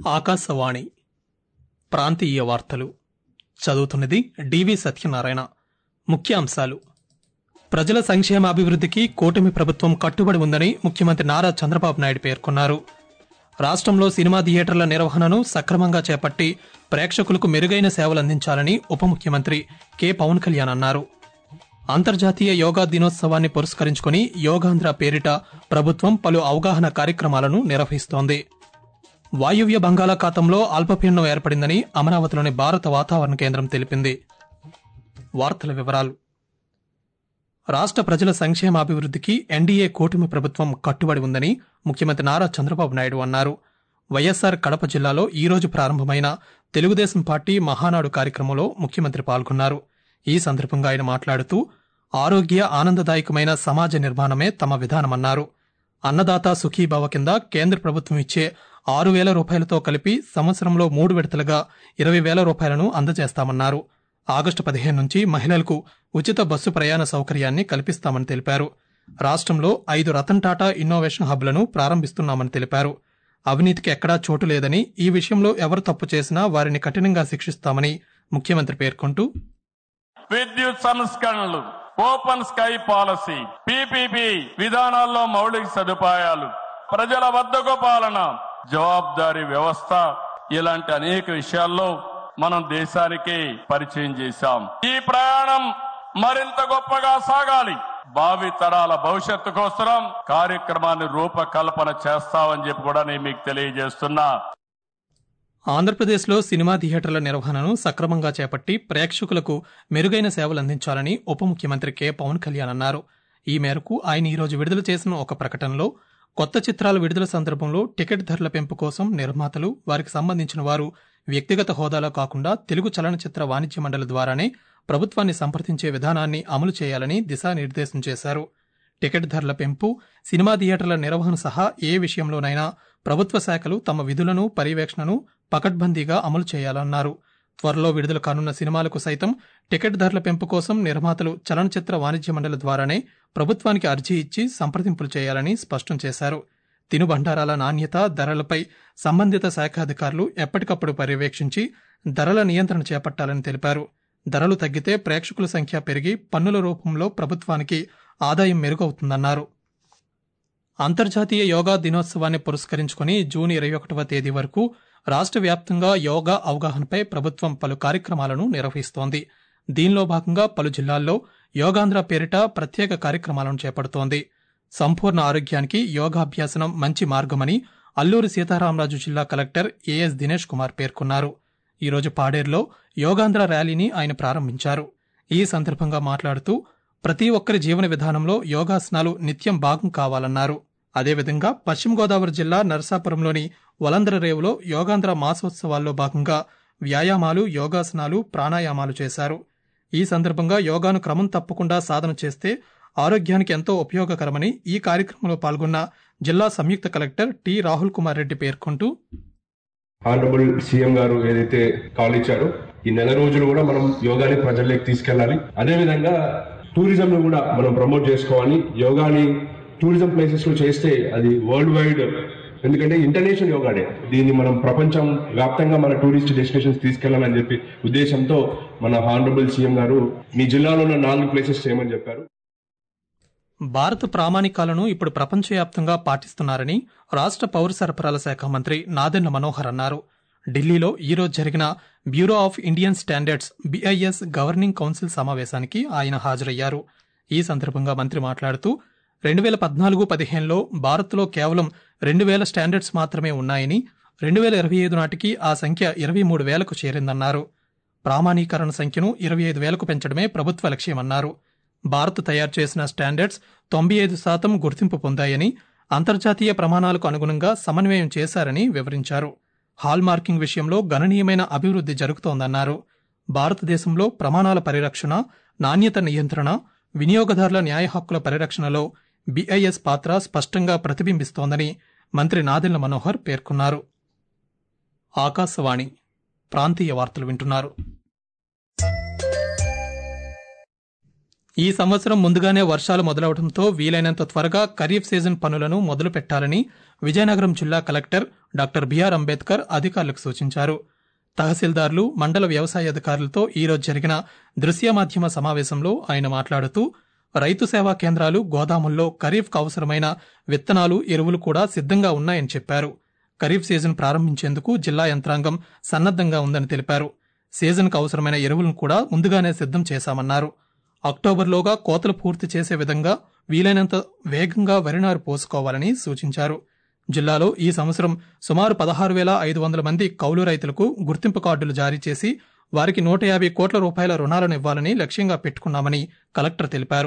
ఆకాశవాణి ప్రాంతీయ వార్తలు చదువుతున్నది డివి సత్యనారాయణ ముఖ్యాంశాలు ప్రజల సంక్షేమాభివృద్ధికి కూటమి ప్రభుత్వం కట్టుబడి ఉందని ముఖ్యమంత్రి నారా చంద్రబాబు నాయుడు పేర్కొన్నారు రాష్ట్రంలో సినిమా థియేటర్ల నిర్వహణను సక్రమంగా చేపట్టి ప్రేక్షకులకు మెరుగైన సేవలు అందించాలని ఉప ముఖ్యమంత్రి కె పవన్ కళ్యాణ్ అన్నారు అంతర్జాతీయ యోగా దినోత్సవాన్ని పురస్కరించుకుని యోగాంధ్ర పేరిట ప్రభుత్వం పలు అవగాహన కార్యక్రమాలను నిర్వహిస్తోంది వాయువ్య బంగాళాఖాతంలో అల్పపీడనం ఏర్పడిందని అమరావతిలోని భారత వాతావరణ కేంద్రం తెలిపింది వార్తల వివరాలు రాష్ట్ర ప్రజల సంక్షేమాభివృద్ధికి ఎన్డీఏ కూటమి ప్రభుత్వం కట్టుబడి ఉందని ముఖ్యమంత్రి నారా చంద్రబాబు నాయుడు అన్నారు వైఎస్సార్ కడప జిల్లాలో ఈ రోజు ప్రారంభమైన తెలుగుదేశం పార్టీ మహానాడు కార్యక్రమంలో ముఖ్యమంత్రి పాల్గొన్నారు ఈ సందర్భంగా ఆయన మాట్లాడుతూ ఆరోగ్య ఆనందదాయకమైన సమాజ నిర్మాణమే తమ విధానమన్నారు అన్నదాత సుఖీభవ కింద కేంద్ర ప్రభుత్వం ఇచ్చే ఆరు వేల రూపాయలతో కలిపి సంవత్సరంలో మూడు విడతలుగా ఇరవై వేల రూపాయలను అందజేస్తామన్నారు ఆగస్టు పదిహేను నుంచి మహిళలకు ఉచిత బస్సు ప్రయాణ సౌకర్యాన్ని కల్పిస్తామని తెలిపారు రాష్ట్రంలో ఐదు రతన్ టాటా ఇన్నోవేషన్ హబ్లను ప్రారంభిస్తున్నామని తెలిపారు అవినీతికి ఎక్కడా చోటు లేదని ఈ విషయంలో ఎవరు తప్పు చేసినా వారిని కఠినంగా శిక్షిస్తామని ముఖ్యమంత్రి పేర్కొంటూ విద్యుత్ సంస్కరణలు ఓపెన్ స్కై పాలసీ పీపీపీ విధానాల్లో మౌలిక సదుపాయాలు ప్రజల వద్దకు పాలన జవాబారి వ్యవస్థ ఇలాంటి అనేక విషయాల్లో మనం దేశానికి పరిచయం చేశాం ఈ ప్రయాణం మరింత గొప్పగా సాగాలి భావి తరాల భవిష్యత్తు కోసం కార్యక్రమాన్ని రూపకల్పన చేస్తామని చెప్పి కూడా నేను మీకు తెలియజేస్తున్నా ఆంధ్రప్రదేశ్లో సినిమా థియేటర్ల నిర్వహణను సక్రమంగా చేపట్టి ప్రేక్షకులకు మెరుగైన సేవలు అందించాలని ఉప ముఖ్యమంత్రి కె పవన్ కళ్యాణ్ అన్నారు ఈ మేరకు ఆయన ఈరోజు విడుదల చేసిన ఒక ప్రకటనలో కొత్త చిత్రాల విడుదల సందర్భంలో టికెట్ ధరల పెంపు కోసం నిర్మాతలు వారికి సంబంధించిన వారు వ్యక్తిగత హోదాలో కాకుండా తెలుగు చలనచిత్ర వాణిజ్య మండలి ద్వారానే ప్రభుత్వాన్ని సంప్రదించే విధానాన్ని అమలు చేయాలని దిశానిర్దేశం చేశారు టికెట్ ధరల పెంపు సినిమా థియేటర్ల నిర్వహణ సహా ఏ విషయంలోనైనా ప్రభుత్వ శాఖలు తమ విధులను పర్యవేక్షణను పకడ్బందీగా అమలు చేయాలన్నారు త్వరలో విడుదల కానున్న సినిమాలకు సైతం టికెట్ ధరల పెంపు కోసం నిర్మాతలు చలనచిత్ర వాణిజ్య మండలి ద్వారానే ప్రభుత్వానికి అర్జీ ఇచ్చి సంప్రదింపులు చేయాలని స్పష్టం చేశారు తినుబండారాల నాణ్యత ధరలపై సంబంధిత శాఖ అధికారులు ఎప్పటికప్పుడు పర్యవేక్షించి ధరల నియంత్రణ చేపట్టాలని తెలిపారు ధరలు తగ్గితే ప్రేక్షకుల సంఖ్య పెరిగి పన్నుల రూపంలో ప్రభుత్వానికి ఆదాయం మెరుగవుతుందన్నారు అంతర్జాతీయ యోగా దినోత్సవాన్ని పురస్కరించుకుని జూన్ ఇరవై ఒకటవ తేదీ వరకు రాష్ట్ర వ్యాప్తంగా యోగా అవగాహనపై ప్రభుత్వం పలు కార్యక్రమాలను నిర్వహిస్తోంది దీనిలో భాగంగా పలు జిల్లాల్లో యోగాంధ్ర పేరిట ప్రత్యేక కార్యక్రమాలను చేపడుతోంది సంపూర్ణ ఆరోగ్యానికి యోగాభ్యాసనం మంచి మార్గమని అల్లూరి సీతారామరాజు జిల్లా కలెక్టర్ ఏఎస్ దినేష్ కుమార్ పేర్కొన్నారు ఈరోజు పాడేరులో యోగాంధ్ర ర్యాలీని ఆయన ప్రారంభించారు ఈ సందర్భంగా మాట్లాడుతూ ప్రతి ఒక్కరి జీవన విధానంలో యోగాసనాలు నిత్యం భాగం కావాలన్నారు అదేవిధంగా పశ్చిమ గోదావరి జిల్లా నరసాపురంలోని వలందర రేవులో యోగాంధ్ర మాసోత్సవాల్లో భాగంగా వ్యాయామాలు యోగాసనాలు ప్రాణాయామాలు చేశారు ఈ సందర్భంగా యోగాను క్రమం తప్పకుండా సాధన చేస్తే ఆరోగ్యానికి ఎంతో ఉపయోగకరమని ఈ కార్యక్రమంలో పాల్గొన్న జిల్లా సంయుక్త కలెక్టర్ టి రాహుల్ కుమార్ రెడ్డి పేర్కొంటూ ఆనరబుల్ సీఎం గారు ఏదైతే కాల్ ఇచ్చారో ఈ నెల రోజులు కూడా మనం యోగాని ప్రజల్లోకి తీసుకెళ్ళాలి అదే విధంగా టూరిజం ను కూడా మనం ప్రమోట్ చేసుకోవాలి యోగాని టూరిజం ప్లేసెస్ లో చేస్తే అది వరల్డ్ వైడ్ ఎందుకంటే ఇంటర్నేషనల్ యోగా డే దీన్ని మనం ప్రపంచం వ్యాప్తంగా మన టూరిస్ట్ డెస్టినేషన్స్ తీసుకెళ్లాలని చెప్పి ఉద్దేశంతో మన హానరబుల్ సీఎం గారు మీ జిల్లాలో ఉన్న నాలుగు ప్లేసెస్ చేయమని చెప్పారు భారత ప్రామాణికాలను ఇప్పుడు ప్రపంచవ్యాప్తంగా పాటిస్తున్నారని రాష్ట్ర పౌర సరఫరాల శాఖ మంత్రి నాదెండ్ల మనోహర్ అన్నారు ఢిల్లీలో ఈరోజు జరిగిన bureau of Indian standards BIS governing council సమావేశానికి ఆయన హాజరయ్యారు ఈ సందర్భంగా మంత్రి మాట్లాడుతూ రెండు వేల పద్నాలుగు పదిహేనులో భారత్లో కేవలం రెండు వేల స్టాండర్డ్స్ మాత్రమే ఉన్నాయని రెండు వేల ఇరవై ఐదు నాటికి ఆ సంఖ్య ఇరవై మూడు వేలకు చేరిందన్నారు ప్రామాణీకరణ సంఖ్యను ఇరవై ఐదు వేలకు పెంచడమే ప్రభుత్వ లక్ష్యమన్నారు భారత్ తయారు చేసిన స్టాండర్డ్స్ తొంభై ఐదు శాతం గుర్తింపు పొందాయని అంతర్జాతీయ ప్రమాణాలకు అనుగుణంగా సమన్వయం చేశారని వివరించారు హాల్ మార్కింగ్ విషయంలో గణనీయమైన అభివృద్ధి జరుగుతోందన్నారు భారతదేశంలో ప్రమాణాల పరిరక్షణ నాణ్యత నియంత్రణ వినియోగదారుల న్యాయ హక్కుల పరిరక్షణలో బిఐఎస్ పాత్ర స్పష్టంగా ప్రతిబింబిస్తోందని మంత్రి నాదెళ్ల మనోహర్ పేర్కొన్నారు ఆకాశవాణి ప్రాంతీయ వార్తలు వింటున్నారు ఈ సంవత్సరం ముందుగానే వర్షాలు మొదలవడంతో వీలైనంత త్వరగా ఖరీఫ్ సీజన్ పనులను మొదలు పెట్టాలని విజయనగరం జిల్లా కలెక్టర్ డాక్టర్ బిఆర్ అంబేద్కర్ అధికారులకు సూచించారు తహసీల్దార్లు మండల వ్యవసాయ అధికారులతో ఈరోజు జరిగిన దృశ్య మాధ్యమ సమావేశంలో ఆయన మాట్లాడుతూ రైతు సేవా కేంద్రాలు గోదాముల్లో ఖరీఫ్కు అవసరమైన విత్తనాలు ఎరువులు కూడా సిద్ధంగా ఉన్నాయని చెప్పారు ఖరీఫ్ సీజన్ ప్రారంభించేందుకు జిల్లా యంత్రాంగం సన్నద్దంగా ఉందని తెలిపారు సీజన్కు అవసరమైన ఎరువులను కూడా ముందుగానే సిద్ధం చేశామన్నారు అక్టోబర్లోగా కోతలు పూర్తి చేసే విధంగా వీలైనంత వేగంగా వరినారు పోసుకోవాలని సూచించారు జిల్లాలో ఈ సంవత్సరం సుమారు పదహారు వేల ఐదు వందల మంది కౌలు రైతులకు గుర్తింపు కార్డులు జారీ చేసి వారికి నూట యాభై కోట్ల రూపాయల రుణాలను ఇవ్వాలని లక్ష్యంగా పెట్టుకున్నామని కలెక్టర్ తెలిపారు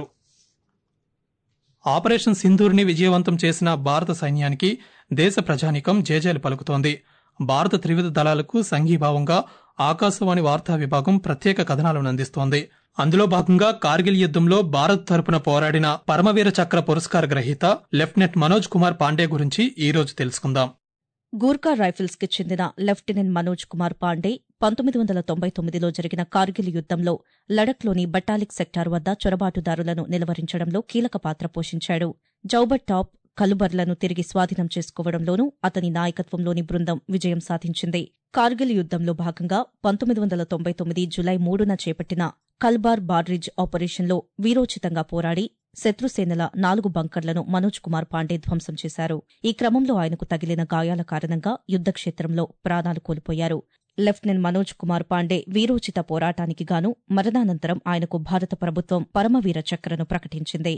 ఆపరేషన్ సింధూర్ని విజయవంతం చేసిన భారత సైన్యానికి దేశ ప్రజానీకం జేజేలు పలుకుతోంది భారత త్రివిధ దళాలకు సంఘీభావంగా ఆకాశవాణి వార్తా విభాగం ప్రత్యేక కథనాలను అందిస్తోంది అందులో భాగంగా కార్గిల్ యుద్ధంలో భారత్ తరపున పోరాడిన పరమవీర చక్ర పురస్కార గ్రహీత లెఫ్టినెంట్ మనోజ్ కుమార్ పాండే గురించి ఈ రోజు తెలుసుకుందాం గూర్ఖా రైఫిల్స్ కి చెందిన లెఫ్టినెంట్ మనోజ్ కుమార్ పాండే పంతొమ్మిది వందల తొంభై తొమ్మిదిలో జరిగిన కార్గిల్ యుద్దంలో లడఖ్లోని బటాలిక్ సెక్టార్ వద్ద చొరబాటుదారులను నిలవరించడంలో కీలక పాత్ర పోషించాడు జౌబట్ టాప్ కలుబర్లను తిరిగి స్వాధీనం చేసుకోవడంలోనూ అతని నాయకత్వంలోని బృందం విజయం సాధించింది కార్గిల్ యుద్దంలో భాగంగా పంతొమ్మిది వందల తొంభై తొమ్మిది జులై మూడున చేపట్టిన కల్బార్ బార్రిడ్జ్ ఆపరేషన్లో వీరోచితంగా పోరాడి శత్రుసేనల నాలుగు బంకర్లను మనోజ్ కుమార్ పాండే ధ్వంసం చేశారు ఈ క్రమంలో ఆయనకు తగిలిన గాయాల కారణంగా యుద్దక్షేత్రంలో ప్రాణాలు కోల్పోయారు లెఫ్టినెంట్ మనోజ్ కుమార్ పాండే వీరోచిత పోరాటానికి గాను మరణానంతరం ఆయనకు భారత ప్రభుత్వం పరమవీర చక్రను ప్రకటించింది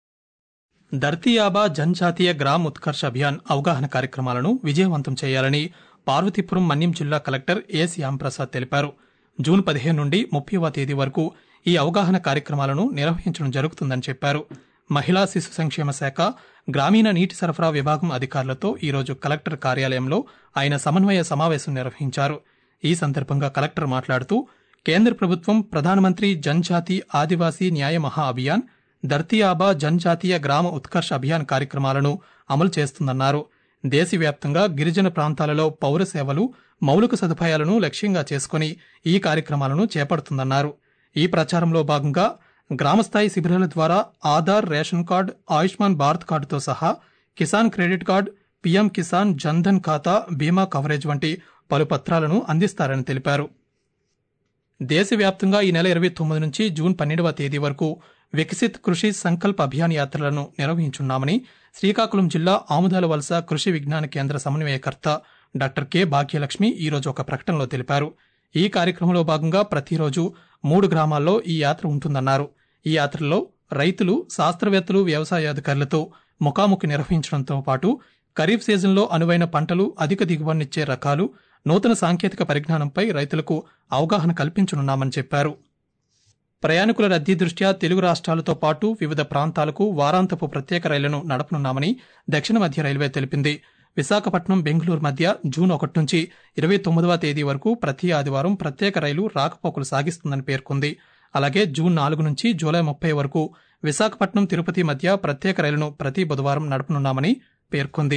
ధర్తీయాబా జన్జాతీయ గ్రామ్ ఉత్కర్ష్ అభియాన్ అవగాహన కార్యక్రమాలను విజయవంతం చేయాలని పార్వతీపురం మన్యం జిల్లా కలెక్టర్ ఏ శ్యాంప్రసాద్ తెలిపారు జూన్ పదిహేను నుండి ముప్పైవ తేదీ వరకు ఈ అవగాహన కార్యక్రమాలను నిర్వహించడం జరుగుతుందని చెప్పారు మహిళా శిశు సంక్షేమ శాఖ గ్రామీణ నీటి సరఫరా విభాగం అధికారులతో ఈరోజు కలెక్టర్ కార్యాలయంలో ఆయన సమన్వయ సమావేశం నిర్వహించారు ఈ సందర్భంగా కలెక్టర్ మాట్లాడుతూ కేంద్ర ప్రభుత్వం ప్రధానమంత్రి జన్జాతి ఆదివాసీ న్యాయ మహా అభియాన్ ధర్తీయాబా జన్జాతీయ గ్రామ ఉత్కర్ష అభియాన్ కార్యక్రమాలను అమలు చేస్తుందన్నారు దేశవ్యాప్తంగా గిరిజన ప్రాంతాలలో పౌర సేవలు మౌలిక సదుపాయాలను లక్ష్యంగా చేసుకుని ఈ కార్యక్రమాలను చేపడుతుందన్నారు ఈ ప్రచారంలో భాగంగా గ్రామస్థాయి శిబిరాల ద్వారా ఆధార్ రేషన్ కార్డు ఆయుష్మాన్ భారత్ కార్డుతో సహా Kisan credit card PM Kisan Jan Dhan ఖాతా బీమా కవరేజ్ వంటి పలు పత్రాలను అందిస్తారని తెలిపారు దేశవ్యాప్తంగా ఈ నెల ఇరవై తొమ్మిది నుంచి జూన్ పన్నెండవ తేదీ వరకు వికసిత్ కృషి సంకల్ప్ అభియాన్ యాత్రలను నిర్వహించున్నామని శ్రీకాకుళం జిల్లా ఆముదాల వలస కృషి విజ్ఞాన కేంద్ర సమన్వయకర్త డాక్టర్ కె భాగ్యలక్ష్మి ఈరోజు ఒక ప్రకటనలో తెలిపారు ఈ కార్యక్రమంలో భాగంగా ప్రతిరోజు మూడు గ్రామాల్లో ఈ యాత్ర ఉంటుందన్నారు ఈ యాత్రలో రైతులు శాస్త్రవేత్తలు వ్యవసాయాధికారులతో ముఖాముఖి నిర్వహించడంతో పాటు ఖరీఫ్ సీజన్లో అనువైన పంటలు అధిక దిగుబడినిచ్చే రకాలు నూతన సాంకేతిక పరిజ్ఞానంపై రైతులకు అవగాహన కల్పించనున్నామని చెప్పారు ప్రయాణికుల రద్దీ దృష్ట్యా తెలుగు రాష్ట్రాలతో పాటు వివిధ ప్రాంతాలకు వారాంతపు ప్రత్యేక రైళ్లను నడపనున్నామని దక్షిణ మధ్య రైల్వే తెలిపింది విశాఖపట్నం బెంగళూరు మధ్య జూన్ ఒకటి నుంచి ఇరవై తొమ్మిదవ తేదీ వరకు ప్రతి ఆదివారం ప్రత్యేక రైలు రాకపోకలు సాగిస్తుందని పేర్కొంది అలాగే జూన్ నాలుగు నుంచి జూలై ముప్పై వరకు విశాఖపట్నం తిరుపతి మధ్య ప్రత్యేక రైలును ప్రతి బుధవారం నడపనున్నామని పేర్కొంది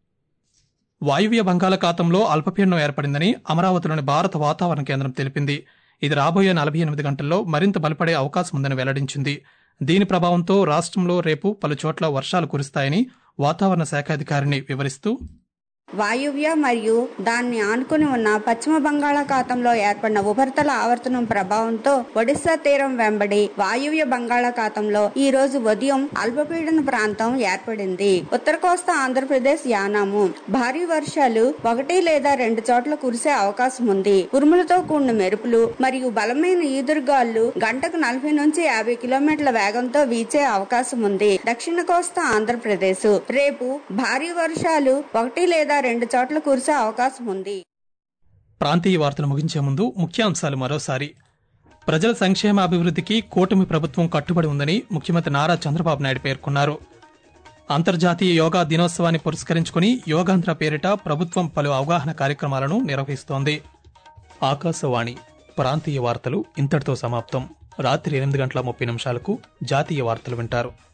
వాయువ్య బంగాళాఖాతంలో అల్పపీడనం ఏర్పడిందని అమరావతిలోని భారత వాతావరణ కేంద్రం తెలిపింది ఇది రాబోయే నలభై ఎనిమిది గంటల్లో మరింత బలపడే అవకాశం ఉందని వెల్లడించింది దీని ప్రభావంతో రాష్ట్రంలో రేపు పలు చోట్ల వర్షాలు కురుస్తాయని వాతావరణ శాఖ అధికారిని వివరిస్తూ వాయువ్య మరియు దాన్ని ఆనుకుని ఉన్న పశ్చిమ బంగాళాఖాతంలో ఏర్పడిన ఉపరితల ఆవర్తనం ప్రభావంతో ఒడిశా తీరం వెంబడి వాయువ్య బంగాళాఖాతంలో ఈ రోజు ఉదయం అల్పపీడన ప్రాంతం ఏర్పడింది ఉత్తర కోస్తా ఆంధ్రప్రదేశ్ యానాము భారీ వర్షాలు ఒకటి లేదా రెండు చోట్ల కురిసే అవకాశం ఉంది ఉరుములతో కూడిన మెరుపులు మరియు బలమైన ఈదురుగాళ్లు గంటకు నలభై నుంచి యాభై కిలోమీటర్ల వేగంతో వీచే అవకాశం ఉంది దక్షిణ కోస్తా ఆంధ్రప్రదేశ్ రేపు భారీ వర్షాలు ఒకటి లేదా రెండు చోట్ల కురిసే అవకాశం ఉంది ప్రాంతీయ వార్తలు ముగించే ముందు ముఖ్యాంశాలు మరోసారి ప్రజల సంక్షేమ అభివృద్ధికి కూటమి ప్రభుత్వం కట్టుబడి ఉందని ముఖ్యమంత్రి నారా చంద్రబాబు నాయుడు పేర్కొన్నారు అంతర్జాతీయ యోగా దినోత్సవాన్ని పురస్కరించుకుని యోగాంధ్ర పేరిట ప్రభుత్వం పలు అవగాహన కార్యక్రమాలను నిర్వహిస్తోంది ఆకాశవాణి ప్రాంతీయ వార్తలు ఇంతటితో సమాప్తం రాత్రి ఎనిమిది గంటల ముప్పై నిమిషాలకు జాతీయ వార్తలు వింటారు